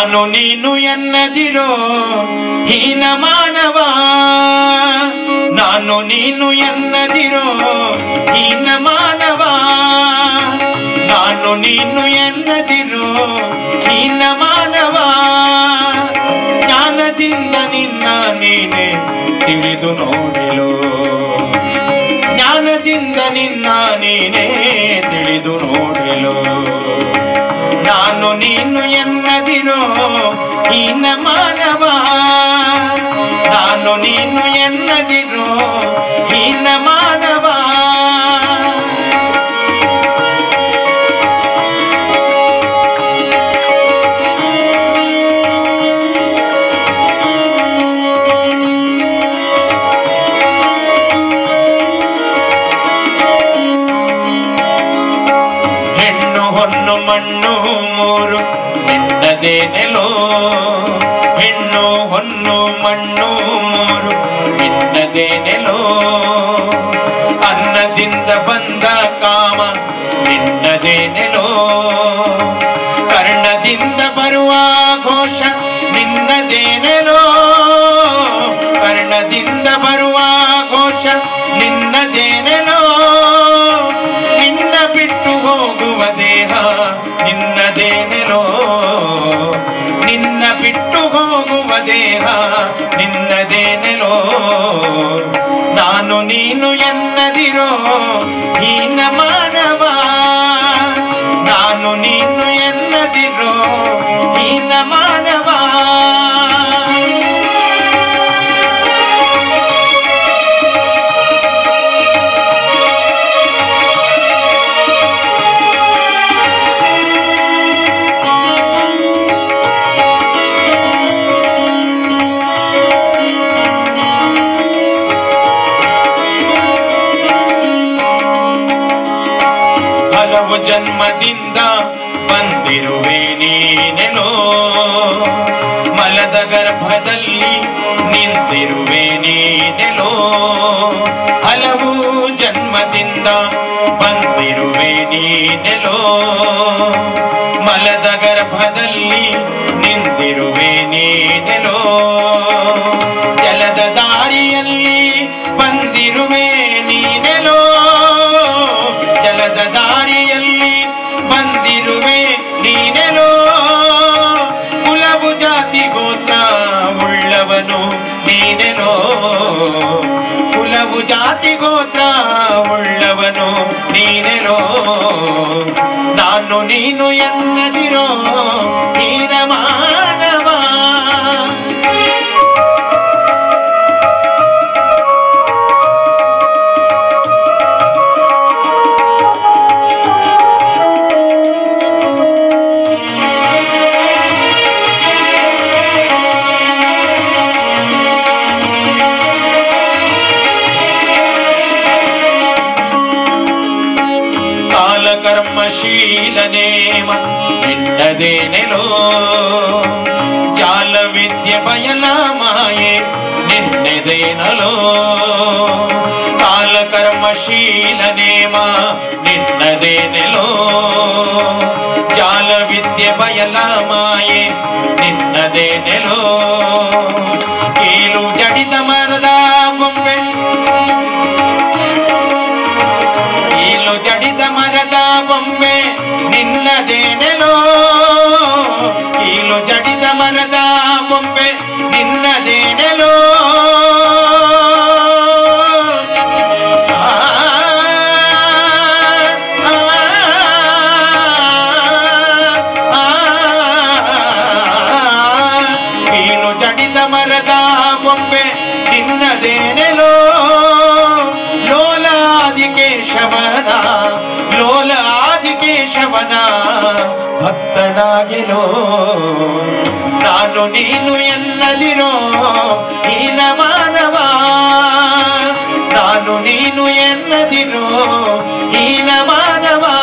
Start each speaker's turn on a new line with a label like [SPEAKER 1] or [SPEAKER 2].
[SPEAKER 1] ನಾನು ನೀನು ಎನ್ನದಿರೋ ಹೀನ ಮಾನವ ನಾನು ನೀನು ಎನ್ನದಿರೋ ಹೀನ ಮಾನವ ನಾನು ನೀನು ಎನ್ನದಿರೋ ಹೀನ ಮಾನವ ಜ್ಞಾನದಿಂದ ನಿನ್ನ ನೀನೆ ತಿಳಿದು ನೋಡಲು ಜ್ಞಾನದಿಂದ ನಿನ್ನ ನೀನೇ ತಿಳಿದು ನೋಡಲು ನಾನು ನೀನು ಎನ್ನದಿರೋ ಹೀನ ಮಾನವ ನಾನು ನೀನು ಎನ್ನದಿರೋ ಹೀನ ಮಾನವ ಹೆಣ್ಣು ಹೊನ್ನು ಮಣ್ಣು ಮೂರು ನಿನ್ನದೇ ನೆಲೋ ಹೆಣ್ಣು ಹೊನ್ನು ಮಣ್ಣು ಮೂರು ನಿನ್ನದೇ ನೆಲೋ ಅನ್ನದಿಂದ ಬಂದ ಕಾಮ ನಿನ್ನದೇ ನೆಲೋ ಕರ್ಣದಿಂದ ಬರುವ ಘೋಷ ನಿನ್ನದೇ ನೆಲೋ ಕರ್ಣದಿಂದ ಬರುವ ಘೋಷ ನಿನ್ನದೇ ನೆಲೋ ನಿನ್ನ ಬಿಟ್ಟು ಹೋಗುವ ದೇಹ ನಿನ್ನದೇ ನೆಲೋ ನಿನ್ನ ಬಿಟ್ಟು ಹೋಗುವ ದೇಹ ನಿನ್ನದೇ ನೆಲೋ ನಾನು ನೀನು ಎನ್ನದಿರೋ ಹೀನ ಮಾನವ ನಾನು ನೀನು ಎನ್ನದಿರೋ ಹೀನ ಮಾನವ ಹಲವು ಜನ್ಮದಿಂದ ಬಂದಿರುವೆ ನೀನೆಲೋ ಮಲದ ಗರ್ಭದಲ್ಲಿ ನಿಂತಿರುವೆ ನೀನೆಲೋ ಹಲವು ಜನ್ಮದಿಂದ ಬಂದಿರುವೆ ನೀನೆಲೋ ಮಲದ ಗರ್ಭದಲ್ಲಿ ನಿಂತಿರುವೆ ನೀನೆಲೋ ಜಲದ ದಾರಿಯಲ್ಲಿ ಬಂದಿರುವೆ ನೀನೆಲೋ ಜಲದ ದಾರಿಯಲ್ಲಿ ಬಂದಿರುವೆ ನೀನೆಲೋ ಕುಲವು ಜಾತಿ ಗೋತ್ರ ಉಳ್ಳವನು ನೀನೆಲೋ ಕುಲವು ಜಾತಿ ಗೋತ್ರ ಉಳ್ಳವನು ನೀನೆಲೋ ನಾನು ನೀನು ಎನ್ನದಿರೋ ಹೀನ ಮಾನವ ಕಾಲಕರ್ಮಶೀಲನೇಮ ನಿನ್ನದೇ ನೆಲೋ ಜಾಲ ವಿದ್ಯೆ ಬಯಲ ಮಾಯೆ ನಿನ್ನೆದೇನಲೋ ಕಾಲಕರ್ಮಶೀಲನೇಮ ನಿನ್ನದೇ ನೆಲೋ ಜಾಲ ವಿದ್ಯೆ ಬಯಲ ಮಾಯೆ ನಿನ್ನದೇ ನೆಲೋ ಕೀಲು ಜಡಿದ ಮರದ ಬೊಂಬೆ ಕೀಲು ಜಡಿದ ಮರದ ಬೊಂಬೆ ನಿನ್ನದೇ ನೆಲೋ ಕೀಲು ಜಡಿದ ಮರದ ಬೊಂಬೆ ನಿನ್ನದೇ ನೆಲೋ ಆ, ಆ, ಆ, ಕೀಲು ಜಡಿದ ಮರದ ಬೊಂಬೆ ನಿನ್ನದೇ ನೆಲೋ ಲೋಲ ಆದಿಕೇಶವನ ಲೋಲ ಆದಿಕೇಶವನ ಭಕ್ತನಾಗಿಲೋ ನಾನು ನೀನು ಎನ್ನದಿರೋ ಹೀನ ಮಾನವ ನಾನು ನೀನು ಎನ್ನದಿರೋ ಹೀನ ಮಾನವ